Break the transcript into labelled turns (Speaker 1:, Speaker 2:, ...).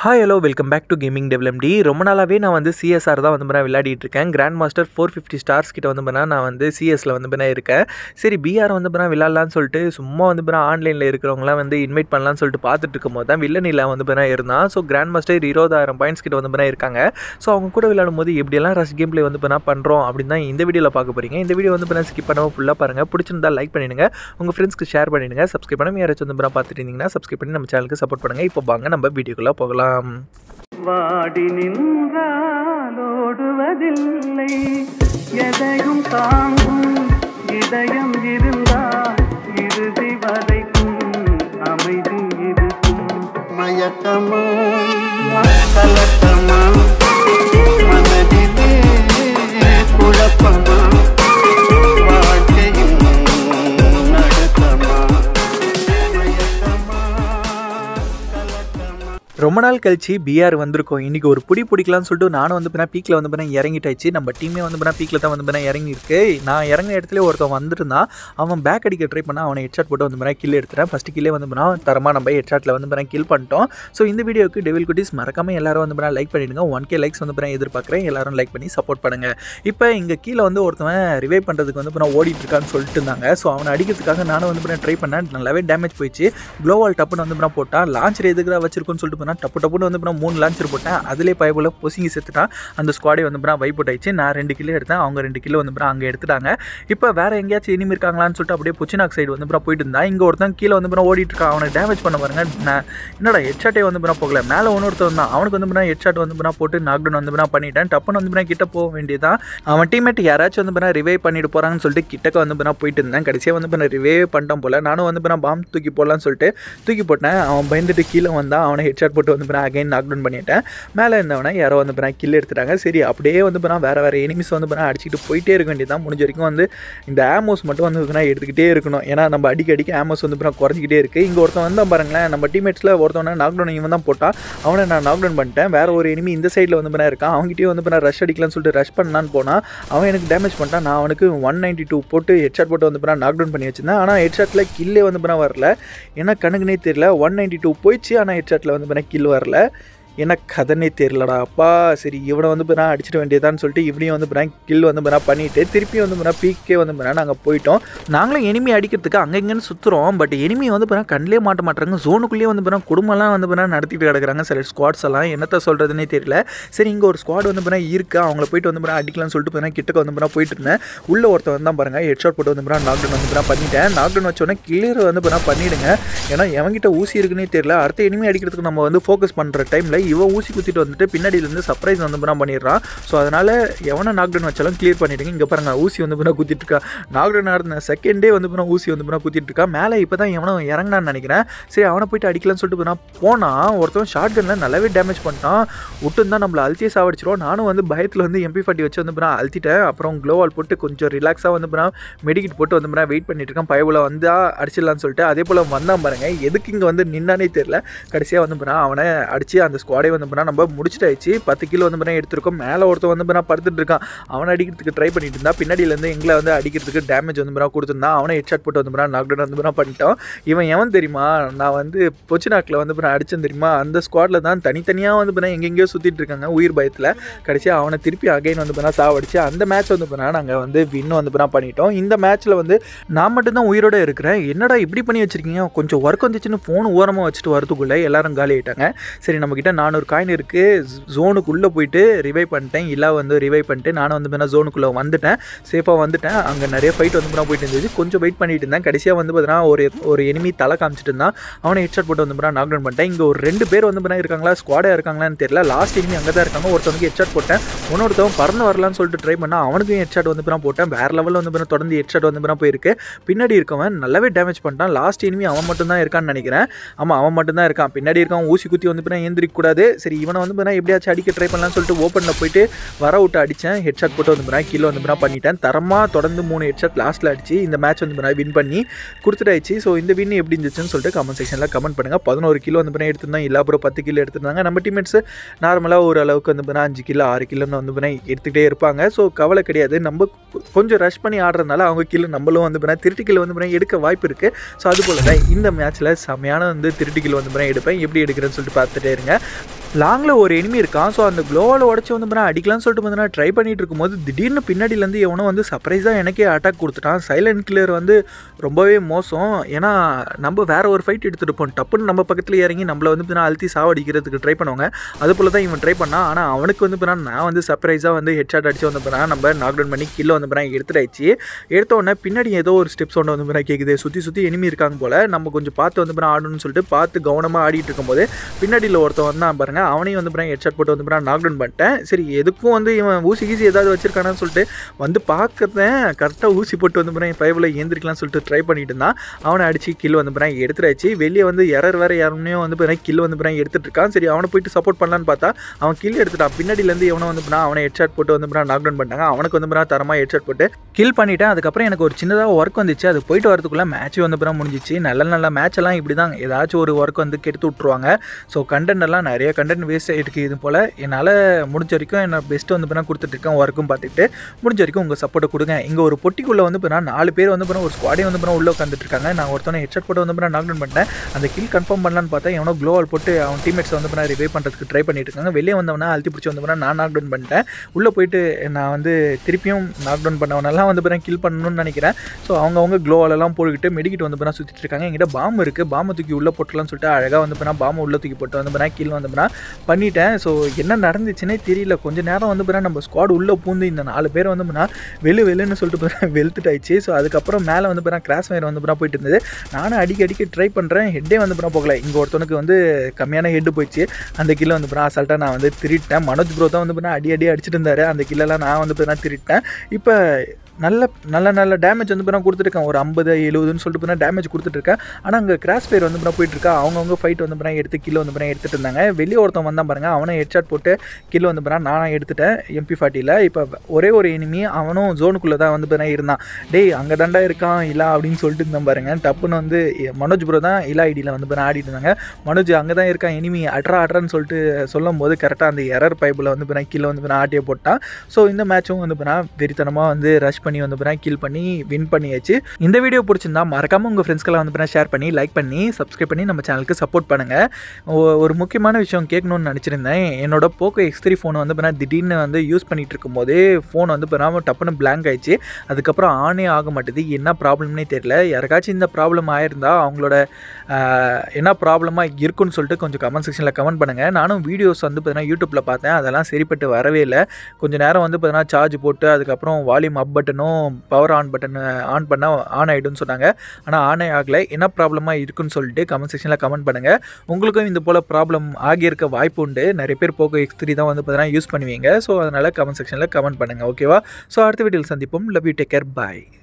Speaker 1: hi hello welcome back to gaming டெவலப்டி ரொம்ப நாளாகவே நான் வந்து சிஎஸ்ஆர் தான் வந்து நான் விளையாடிட்டு இருக்கேன் grandmaster four fifty stars கிட்ட வந்து பண்ணால் நான் வந்து சிஎஸ்ல வந்து பண்ண இருக்கேன் சரி பிஆர் வந்து பண்ணால் விளாட்லான்னு சொல்லிட்டு சும்மா வந்து பண்ணால் ஆன்லைனில் இருக்கிறவங்களாம் வந்து இன்வைட் பண்ணலாம்னு சொல்லிட்டு பார்த்துட்டு இருக்கும்போது தான் வில்லனில் வந்து பண்ணால் இருந்தான் ஸோ கிராண்ட் மாஸ்டர் இருபதாயிரம் பாயிண்ட்ஸ் கிட்ட வந்து பண்ணால் இருக்காங்க ஸோ அவங்க கூட விளையாடும் போது எப்படியெல்லாம் ரஷ் கேம் ப்ளே வந்து பண்ணால் பண்ணுறோம் அப்படின்னு தான் இந்த வீடியோவில் பார்க்க போகிறீங்க இந்த வீடியோ வந்து பண்ணால் ஸ்கிப் பண்ணாமல் ஃபுல்லாக பாருங்கள் பிடிச்சிருந்தா லைக் பண்ணிடுங்க உங்கள் ஃப்ரெண்ட்ஸ்க்கு ஷேர் பண்ணிடுங்க சப்ஸ்கிரைப் பண்ணாமல் யாராச்சும் வந்து பண்ணால் பார்த்துட்டு இருந்தீங்கன்னா சப்ஸ்கிரைப் பண்ணி நம்ம சேனலுக்கு சப்போர்ட் பண்ணுங்கள் இப்போ வாங்க நம்ம வீடியோக்குள்ளே போகலாம்
Speaker 2: வாடி நின்றாலோடுவதில்லை எதையும் தாங்கும் இதயம் இருந்தால் இறுதி வரைக்கும் அமைதி இருக்கும் மயக்கமா கலக்கமா மனதிலே குழப்பமா வாழ்க்கையும் நடுக்கமா மயக்கமா கலக்கமா
Speaker 1: ரொம்ப நாள் கழிச்சு பிஆர் வந்திருக்கோம் இன்றைக்கி ஒரு புடி பிடிக்கலாம்னு சொல்லிட்டு நானும் வந்து பண்ணால் பீக்கில் வந்து பண்ண இறங்கிட்டாச்சு நம்ம டீமே வந்து பண்ணால் பீக்கில் தான் வந்து பண்ண இறங்கியிருக்கு நான் இறங்கின இடத்துல ஒருத்தன் வந்திருந்தான் அவன் பேக் அடிக்க ட்ரை பண்ணால் அவனை ஹெட்ஷாட் போட்டு வந்து பண்ணால் கில் எடுத்துட்டேன் ஃபஸ்ட்டு கில்லே வந்து பண்ணால் தரமாக நம்ம ஹெட்ஷாட்டில் வந்து பண்ணால் கில் பண்ணிட்டோம் ஸோ இந்த வீடியோக்கு டெவில் குட்டீஸ் மறக்காமல் எல்லாரும் வந்து பண்ணால் லைக் பண்ணிடுங்க ஒன் கே லைக்ஸ் வந்து பண்ணால் எதிர்பார்க்குறேன் எல்லாரும் லைக் பண்ணி சப்போர்ட் பண்ணுங்கள் இப்போ இங்கே கீழே வந்து ஒருத்தவன் ரிவைவ் பண்ணுறதுக்கு வந்து பண்ணால் ஓடிட்டு இருக்கான்னு சொல்லிட்டு இருந்தாங்க ஸோ அவனை அடிக்கிறதுக்காக நானும் வந்து பண்ண ட்ரை பண்ணேன் நல்லாவே டேமேஜ் போயிடுச்சு க்ளோவால் டப்புன்னு வந்து பண்ணால் போட்டான் லான்ச்சர் எதுக்குறா வச்சிருக்கோன்னு சொல்லிட்டு பண்ணால் டப்பு டப்புன்னு வந்து பண்ணால் மூணு லான்ச்சர் போட்டேன் அதிலே பயபோல் பொசிங்கி செத்துட்டான் அந்த ஸ்குவாடே வந்து பண்ணால் வைப் அவுட் ஆயிடுச்சு நான் ரெண்டு கிலோ எடுத்தேன் அவங்க ரெண்டு கிலோ வந்து பண்ணால் அங்கே எடுத்துட்டாங்க இப்போ வேறு எங்கேயாச்சும் இனிமே இருக்காங்களான்னு சொல்லிட்டு அப்படியே புச்சினாக் சைடு வந்து பண்ணால் போயிட்டு இருந்தா இங்கே ஒருத்தன் கீழே வந்து பண்ணால் ஓடிட்டு இருக்கான் அவனை டேமேஜ் பண்ண பாருங்க நான் என்னடா ஹெட்ஷாட்டே வந்து பண்ணால் போகல மேலே ஒன்னொருத்தன் தான் அவனுக்கு வந்து பண்ணால் ஹெட்ஷாட் வந்து பண்ணால் போட்டு நாக்டவுன் வந்து பண்ணால் பண்ணிட்டேன் டப்புன்னு வந்து பண்ணால் கிட்ட போக வேண்டியதான் அவன் டீம்மேட் யாராச்சும் வந்து பண்ணால் ரிவைவ் பண்ணிட்டு போகிறாங்கன்னு சொல்லிட்டு கிட்டக்க வந்து பண்ணால் போயிட்டு இருந்தேன் கடைசியாக வந்து பண்ண ரிவைவ் பண்ணிட்டான் போல நானும் வந்து பண்ணால் பாம் தூக்கி போடலான்னு சொல்லிட்டு தூக்கி போட்டேன் அவன் பயந்துட்டு கீழே வந்தான் அவனை ஹெட்ஷாட் போட்டு வந்து பண்ணால் அகைன் நாக்டவுன் பண்ணிட்டேன் மேலே இருந்தவனை யாரோ வந்து பண்ணால் கில் எடுத்துட்டாங்க சரி அப்படியே வந்து பண்ணால் வேறு வேறு எனிமிஸ் வந்து பண்ணால் அடிச்சுட்டு போயிட்டே இருக்க வேண்டியதான் முடிஞ்ச வரைக்கும் வந்து இந்த ஆமோஸ் மட்டும் வந்து பண்ணால் எடுத்துக்கிட்டே இருக்கணும் ஏன்னா நம்ம அடிக்க அடிக்க ஆமோஸ் வந்து பண்ணால் குறைஞ்சிக்கிட்டே இருக்குது இங்கே ஒருத்தன் வந்தான் பாருங்களேன் நம்ம டீம்மேட்ஸில் ஒருத்தவனை நாக்டவுன் இவன் தான் போட்டான் அவனை நான் நாக்டவுன் பண்ணிட்டேன் வேறு ஒரு எனிமி இந்த சைடில் வந்து பண்ண இருக்கான் அவங்ககிட்டயே வந்து பண்ண ரஷ் அடிக்கலாம்னு சொல்லிட்டு ரஷ் பண்ணான்னு போனால் அவன் எனக்கு டேமேஜ் பண்ணிட்டான் நான் அவனுக்கு ஒன் நைன்ட்டி டூ போட்டு ஹெட்ஷாட் போட்டு வந்து பண்ண நாக்டவுன் பண்ணி வச்சிருந்தேன் ஆனால் ஹெட்ஷாட்டில் கில்லே வந்து பண்ண வரல ஏன்னா கணக்குனே தெரியல ஒன் நைன்ட்டி டூ போயிடுச்சு ஆனால் ஹெட்ஷாட்டில் வந்து பண்ண கில் வரல எனக்கு கதனே தெரியலடா அப்பா சரி இவனை வந்து நான் அடிச்சிட வேண்டியதான்னு சொல்லிட்டு இவனையும் வந்து நான் கில் வந்து நான் பண்ணிவிட்டு திருப்பி வந்து நான் பீக்கே வந்து நான் நாங்கள் போயிட்டோம் நாங்களும் எனிமி அடிக்கிறதுக்கு அங்கே இங்கேன்னு சுற்றுறோம் பட் எனிமி வந்து பண்ணால் கண்ணிலே மாட்ட மாட்டாங்க ஜோனுக்குள்ளேயே வந்து பண்ணால் குடும்பம்லாம் வந்து பண்ணால் நடத்திட்டு கிடக்குறாங்க சில ஸ்குவாட்ஸ் எல்லாம் என்னத்த சொல்கிறதுனே தெரியல சரி இங்கே ஒரு ஸ்குவாட் வந்து பண்ணால் இருக்கு அவங்கள போயிட்டு வந்து பண்ணால் அடிக்கலாம்னு சொல்லிட்டு பண்ணால் கிட்டக்க வந்து பண்ணால் போயிட்டு இருந்தேன் உள்ள ஒருத்தன் வந்து தான் பாருங்கள் ஹெட்ஷாட் போட்டு வந்து பண்ணால் நாக்டவுன் வந்து பண்ணால் பண்ணிட்டேன் நாக்டவுன் வச்சோடனே கிளியர் வந்து பண்ணால் பண்ணிவிடுங்க ஏன்னா எவங்கிட்ட ஊசி இருக்குன்னே தெரியல அடுத்த எனிமி அடிக்கிறதுக்கு நம்ம வந்து ஃபோக்கஸ் பண்ணுற டைமில் இவன் ஊசி குத்திட்டு வந்துட்டு பின்னாடியிலேருந்து சர்ப்ரைஸ் வந்து பண்ண பண்ணிடுறான் ஸோ அதனால் எவனை நாக்டவுன் வச்சாலும் கிளியர் பண்ணிடுங்க இங்கே பாருங்க ஊசி வந்து பண்ண குத்திட்டு இருக்கா நாக்டவுன் நடந்த செகண்டே வந்து பண்ண ஊசி வந்து பண்ண குத்திட்டு இருக்கா மேலே இப்போ தான் எவனோ இறங்கினான்னு நினைக்கிறேன் சரி அவனை போயிட்டு அடிக்கலாம்னு சொல்லிட்டு நான் போனால் ஒருத்தன் ஷார்ட் கனில் நல்லாவே டேமேஜ் பண்ணிட்டான் விட்டு தான் நம்மளை அழுத்தியே சாவடிச்சிரும் நானும் வந்து பயத்தில் வந்து எம்பி ஃபார்ட்டி வச்சு வந்து பண்ண அழுத்திட்டேன் அப்புறம் க்ளோவால் போட்டு கொஞ்சம் ரிலாக்ஸாக வந்து பண்ண மெடிக்கிட் போட்டு வந்து பண்ண வெயிட் பண்ணிட்டு இருக்கேன் பயவில் வந்தா அடிச்சிடலான்னு சொல்லிட்டு அதே போல் வந்தான் பாருங்க எதுக்கு இங்கே வந்து நின்னானே தெரியல கடைசியாக வந்து பண்ண அவனை அடித்து அந்த ஸ்குவாடே வந்து பண்ண நம்ம முடிச்சிட்டாச்சு பத்து கிலோ வந்து பண்ண எடுத்திருக்கோம் மேலே ஒருத்தன் வந்து பண்ண படுத்துட்டு இருக்கான் அவனை அடிக்கிறதுக்கு ட்ரை பண்ணிட்டு இருந்தா பின்னாடியிலேருந்து எங்களை வந்து அடிக்கிறதுக்கு டேமேஜ் வந்து பண்ண கொடுத்துருந்தான் அவனை ஹெட்ஷாட் போட்டு வந்து பண்ண நாக்டவுன் வந்து பண்ண பண்ணிட்டோம் இவன் எவன் தெரியுமா நான் வந்து பொச்சினாக்கில் வந்து பண்ண அடிச்சேன் தெரியுமா அந்த ஸ்குவாடில் தான் தனித்தனியாக வந்து பண்ண எங்கெங்கேயோ சுற்றிட்டு இருக்காங்க உயிர் பயத்தில் கடைசியாக அவனை திருப்பி அகைன் வந்து பண்ண சாவடிச்சு அந்த மேட்ச் வந்து பண்ண நாங்கள் வந்து வின் வந்து பண்ண பண்ணிட்டோம் இந்த மேட்ச்சில் வந்து நான் மட்டும்தான் உயிரோட இருக்கிறேன் என்னடா இப்படி பண்ணி வச்சிருக்கீங்க கொஞ்சம் ஒர்க் வந்துச்சுன்னு ஃபோன் ஓரமாக வச்சுட்டு வரதுக்குள்ளே எல்லாரும் காலி ஆயிட்டாங்க சரி நம்மக்கிட்ட நானூறு காயின் இருக்குது ஜோனுக்குள்ளே போயிட்டு ரிவைவ் பண்ணிட்டேன் இல்லை வந்து ரிவைவ் பண்ணிட்டு நானும் வந்து பண்ண ஜோனுக்குள்ளே வந்துட்டேன் சேஃபாக வந்துட்டேன் அங்கே நிறைய ஃபைட் வந்து பண்ண போயிட்டு இருந்தது கொஞ்சம் வெயிட் பண்ணிட்டு இருந்தேன் கடைசியாக வந்து பார்த்தீங்கன்னா ஒரு ஒரு எனிமி தலை காமிச்சிட்டு இருந்தான் அவனை ஹெட்ஷாட் போட்டு வந்து பண்ண நாக்டவுன் பண்ணிட்டேன் இங்கே ஒரு ரெண்டு பேர் வந்து பண்ண இருக்காங்களா ஸ்குவாடாக இருக்காங்களான்னு தெரியல லாஸ்ட் எனிமி அங்கே தான் இருக்காங்க ஒருத்தவனுக்கு ஹெட்ஷாட் போட்டேன் இன்னொருத்தவன் பறந்து வரலான்னு சொல்லிட்டு ட்ரை பண்ணால் அவனுக்கும் ஹெட்ஷாட் வந்து பண்ண போட்டேன் வேறு லெவலில் வந்து பண்ண தொடர்ந்து ஹெட்ஷாட் வந்து பண்ண போயிருக்கு பின்னாடி இருக்கவன் நல்லாவே டேமேஜ் பண்ணிட்டான் லாஸ்ட் எனிமி அவன் மட்டும் தான் இருக்கான்னு நினைக்கிறேன் ஆமாம் அவன் மட்டும் தான் இருக்கான் பின்னாடி இருக்கான் ஊசி குத்தி வந்து பண்ண ஏந்திரிக்க கூடாது சரி இவனை வந்து பண்ண எப்படியாச்சும் அடிக்க ட்ரை பண்ணலாம்னு சொல்லிட்டு ஓப்பனில் போயிட்டு வர விட்டு அடித்தேன் ஹெட்ஷாட் போட்டு வந்து பண்ண கீழே வந்து பண்ண பண்ணிட்டேன் தரமாக தொடர்ந்து மூணு ஹெட்ஷாட் லாஸ்ட்டில் அடிச்சு இந்த மேட்ச் வந்து பண்ண வின் பண்ணி கொடுத்துட்டாச்சு ஸோ இந்த வின் எப்படி இருந்துச்சுன்னு சொல்லிட்டு கமெண்ட் செக்ஷனில் கமெண்ட் பண்ணுங்கள் பதினோரு கிலோ வந்து பண்ண எடுத்திருந்தோம் இல்லை அப்புறம் பத்து கிலோ எடுத்திருந்தாங்க நம்ம டீம்மேட்ஸ் நார்மலாக ஒரு அளவுக்கு வந்து பண்ண அஞ்சு கிலோ ஆறு கிலோன்னு வந்து பண்ண எடுத்துகிட்டே இருப்பாங்க ஸோ கவலை கிடையாது நம்ம கொஞ்சம் ரஷ் பண்ணி ஆடுறதுனால அவங்க கிலோ நம்மளும் வந்து பண்ண திருட்டு கிலோ வந்து பண்ண எடுக்க வாய்ப்பு இருக்குது ஸோ அது போல் தான் இந்த மேட்ச்சில் செமையான வந்து திருட்டு கிலோ வந்து பண்ண எடுப்பேன் எப்படி எடுக்கிறேன்னு சொல்லிட்டு பார்த்துட்டே இருங்க லாங்கில் ஒரு எனிமி இருக்கான் ஸோ அந்த க்ளோவால் உடச்சி வந்து பார்த்தா அடிக்கலாம்னு சொல்லிட்டு பார்த்தீங்கன்னா ட்ரை பண்ணிட்டு இருக்கும்போது திடீர்னு பின்னாடியிலேருந்து எவனோ வந்து சர்ப்ரைஸாக எனக்கே அட்டாக் கொடுத்துட்டான் சைலண்ட் கிளியர் வந்து ரொம்பவே மோசம் ஏன்னா நம்ம வேற ஒரு ஃபைட் எடுத்துகிட்டு இருப்போம் டப்புன்னு நம்ம பக்கத்தில் இறங்கி நம்மளை வந்து பார்த்தீங்கன்னா அழுத்தி சாவடிக்கிறதுக்கு ட்ரை பண்ணுவாங்க அது போல தான் இவன் ட்ரை பண்ணான் ஆனால் அவனுக்கு வந்து பார்த்தீங்கன்னா நான் வந்து சர்ப்ரைஸாக வந்து ஹெட்ஷாட் அடிச்சு வந்து பார்த்தீங்கன்னா நம்ம நாக் டவுன் பண்ணி கில்ல வந்து பார்த்தீங்கன்னா எடுத்துட்டாச்சு எடுத்த உடனே பின்னாடி ஏதோ ஒரு ஸ்டெப்ஸ் ஒன்று வந்து பார்த்தீங்கன்னா கேட்குது சுற்றி சுற்றி எனிமி இருக்காங்க போல் நம்ம கொஞ்சம் பார்த்து வந்து பார்த்தீங்கன்னா ஆடணும்னு சொல்லிட்டு பார்த்து கவனமாக ஆடிட்டு இருக்கும்போது பின்னாடியில் ஒருத்தன் வந்தான் பாருங்க அவனையும் வந்து பார்த்தீங்கன்னா ஹெட்ஷாட் போட்டு வந்து பார்த்தீங்கன்னா நாக் டவுன் பண்ணிட்டேன் சரி எதுக்கும் வந்து இவன் ஊசி கீசி ஏதாவது வச்சிருக்கானான்னு சொல்லிட்டு வந்து பார்க்குறேன் கரெக்டாக ஊசி போட்டு வந்து பார்த்தீங்கன்னா பைபில் ஏந்திரிக்கலாம்னு சொல்லிட்டு ட்ரை பண்ணிட்டு இருந்தான் அவனை அடிச்சு கில் வந்து பார்த்தீங்கன்னா எடுத்துடாச்சு வெளியே வந்து எரர் வேறு யாருமே வந்து பார்த்தீங்கன்னா கில் வந்து பார்த்தீங்கன்னா எடுத்துட்டு இருக்கான் சரி அவனை போயிட்டு சப்போர்ட் பண்ணலான்னு பார்த்தா அவன் கில் எடுத்துட்டான் பின்னாடியிலேருந்து எவனோ வந்து பார்த்தீங்கன்னா அவனை ஹெட்ஷாட் போட்டு வந்து பார்த்தீங்கன்னா நாக் டவுன் பண்ணிட்டாங்க அவனுக்கு வந்து பார்த்தீங்கன்னா தரமாக ஹெட்ஷாட் போட்டு கில் பண்ணிட்டேன் அதுக்கப்புறம் எனக்கு ஒரு சின்னதாக ஒர்க் வந்துச்சு அது போயிட்டு வரதுக்குள்ளே மேட்ச் வந்து அப்புறம் முடிஞ்சிச்சு நல்ல நல்ல மேட்ச் எல்லாம் இப்படி தான் ஏதாச்சும் ஒரு ஒர்க் வந்து கெடுத்து விட்ருவாங்க ஸோ கண்டென்ட் எல்லாம் நிறைய கண்டென்ட் வேஸ்ட் ஆகிருக்கு இது போல் என்னால் முடிஞ்ச வரைக்கும் என்ன பெஸ்ட்டு வந்து பண்ணால் கொடுத்துட்ருக்கேன் ஒர்க்கும் பார்த்துட்டு முடிஞ்ச வரைக்கும் உங்கள் சப்போர்ட்டை கொடுங்க இங்கே ஒரு பொட்டிக்குள்ளே வந்து பண்ணால் நாலு பேர் வந்து பண்ணால் ஒரு ஸ்குவாடே வந்து பண்ணால் உள்ளே உட்காந்துட்டு இருக்காங்க நான் ஒருத்தனை ஹெட்ஷாட் போட்டு வந்து பண்ணால் நாக் டவுன் பண்ணிட்டேன் அந்த கில் கன்ஃபார்ம் பண்ணலான்னு பார்த்தா எவனோ க்ளோவால் போட்டு அவன் டீம்மேட்ஸ் வந்து பண்ணால் ரிவைவ் பண்ணுறதுக்கு ட்ரை பண்ணிட்டு இருக்காங்க வெளியே வந்தவனா அழுத்தி பிடிச்சி வந்து பண்ணால் நான் நாக் டவுன் பண்ணிட்டேன் உள்ளே போயிட்டு நான் வந்து திருப்பியும் நாக் டவுன் பண்ணவனெல்லாம் வந்து பண்ண கில் பண்ணணும்னு நினைக்கிறேன் ஸோ அவங்கவுங்க க்ளோவாலெல்லாம் போட்டுக்கிட்டு மெடிக்கிட்டு வந்து பண்ணால் சுற்றிட்டு இருக்காங்க என்கிட்ட பாம்பு இருக்குது பாம்பு தூக்கி உள்ளே போட்டுலாம்னு சொல்லிட்டு அழகாக வந்து பண்ணால் பாம்பு உள்ளே தூக்கி போட்டு வந்து பண்ணால் கீழே வந்து பண்ணால் பண்ணிட்டேன் ஸோ என்ன நடந்துச்சுன்னே தெரியல கொஞ்ச நேரம் வந்து பண்ணால் நம்ம ஸ்குவாட் உள்ளே பூந்து இந்த நாலு பேர் வந்து பண்ணால் வெளு வெளுன்னு சொல்லிட்டு பண்ணால் வெளுத்துட்டாச்சு ஸோ அதுக்கப்புறம் மேலே வந்து பண்ணால் கிராஸ் ஃபயர் வந்து பண்ணால் போயிட்டு இருந்தது நானும் அடிக்க அடிக்க ட்ரை பண்ணுறேன் ஹெட்டே வந்து பண்ணால் போகல இங்கே ஒருத்தனுக்கு வந்து கம்மியான ஹெட்டு போயிடுச்சு அந்த கில்லை வந்து பண்ணால் அசால்ட்டாக நான் வந்து திருட்டேன் மனோஜ் ப்ரோ தான் வந்து பண்ணால் அடி அடி அடிச்சிட்டு இருந்தாரு அந்த கில்லெல்லாம் நான் வந்து பண்ணால் திருட்டேன் இப்போ நல்ல நல்ல நல்ல டேமேஜ் வந்து பண்ணால் கொடுத்துருக்கேன் ஒரு ஐம்பது எழுபதுன்னு சொல்லிட்டு பண்ணால் டேமேஜ் கொடுத்துட்ருக்கேன் ஆனால் அங்கே கிராஸ் ஃபயர் வந்து பண்ணால் போயிட்டு இருக்கா அவங்கவுங்க ஃபைட் வந்து பண்ணால் எடுத்து கிலோ வந்து பண்ணால் எடுத்துட்டு இருந்தாங்க வெளியே ஒருத்தன் வந்தான் பாருங்க அவனை ஹெட்ஷாட் போட்டு கிலோ வந்து பண்ணால் நான் எடுத்துட்டேன் எம்பி ஃபார்ட்டியில் இப்போ ஒரே ஒரு எனிமி அவனும் ஜோனுக்குள்ளே தான் வந்து பண்ணால் இருந்தான் டேய் அங்கே தாண்டா இருக்கான் இல்லா அப்படின்னு சொல்லிட்டு இருந்தேன் பாருங்க டப்புன்னு வந்து மனோஜ் ப்ரோ தான் இல்லா ஐடியில் வந்து பண்ண ஆடிட்டு இருந்தாங்க மனோஜ் அங்கே தான் இருக்கான் எனிமி அட்ரா அட்ரான்னு சொல்லிட்டு சொல்லும் போது கரெக்டாக அந்த எரர் பைப்பில் வந்து பண்ண கீழே வந்து பண்ண ஆட்டியை போட்டான் ஸோ இந்த மேட்சும் வந்து பண்ணால் வெறித்தனமாக வந்து ரஷ் பண்ணி வந்து பண்ணால் கில் பண்ணி வின் பண்ணியாச்சு இந்த வீடியோ பிடிச்சிருந்தா மறக்காமல் உங்கள் ஃப்ரெண்ட்ஸ்க்கெல்லாம் வந்து பண்ணால் ஷேர் பண்ணி லைக் பண்ணி சப்ஸ்கிரைப் பண்ணி நம்ம சேனலுக்கு சப்போர்ட் பண்ணுங்கள் ஒ- ஒரு முக்கியமான விஷயம் கேட்கணும்னு நினச்சிருந்தேன் என்னோட போக்கோ எக்ஸ் த்ரீ ஃபோன் வந்து பண்ணால் திடீர்னு வந்து யூஸ் பண்ணிட்டு இருக்கும்போது ஃபோன் வந்து பண்ணாமல் டப்புன்னு blank ஆயிடுச்சு அதுக்கப்புறம் ஆனே ஆக மாட்டேது என்ன ப்ராப்ளம்னே தெரியல யாருக்காச்சும் இந்த ப்ராப்ளம் ஆயிருந்தா அவங்களோட ஆஹ், என்ன ப்ராப்ளமாக இருக்குன்னு சொல்லிட்டு கொஞ்சம் கமெண்ட் செக்ஷனில் கமெண்ட் பண்ணுங்கள் நானும் வீடியோஸ் வந்து பார்த்தீங்கன்னா யூடியூப்பில் பார்த்தேன் அதெல்லாம் சரிப்பட்டு வரவே இல்லை கொஞ்சம் நேரம் வந்து பார்த்தீங்கன்னா சார்ஜ் போட்டு அதுக்கப்புறம் வால்யூம் அப் பட்டனும் பவர் ஆன் பட்டன் ஆன் பண்ணால் ஆன் ஆகிடும்னு சொன்னாங்க ஆனால் ஆனே ஆகலை என்ன ப்ராப்ளமாக இருக்குன்னு சொல்லிட்டு கமெண்ட் செக்ஷனில் கமெண்ட் பண்ணுங்கள் உங்களுக்கும் இந்த போல் ப்ராப்ளம் ஆகியிருக்க வாய்ப்பு உண்டு நிறைய பேர் போக்கோ எக்ஸ் த்ரீ தான் வந்து பார்த்தீங்கன்னா யூஸ் பண்ணுவீங்க ஸோ அதனால் கமெண்ட் செக்ஷனில் கமெண்ட் பண்ணுங்கள் ஓகேவா ஸோ அடுத்த வீடியோவில் சந்திப்போம் love you take care bye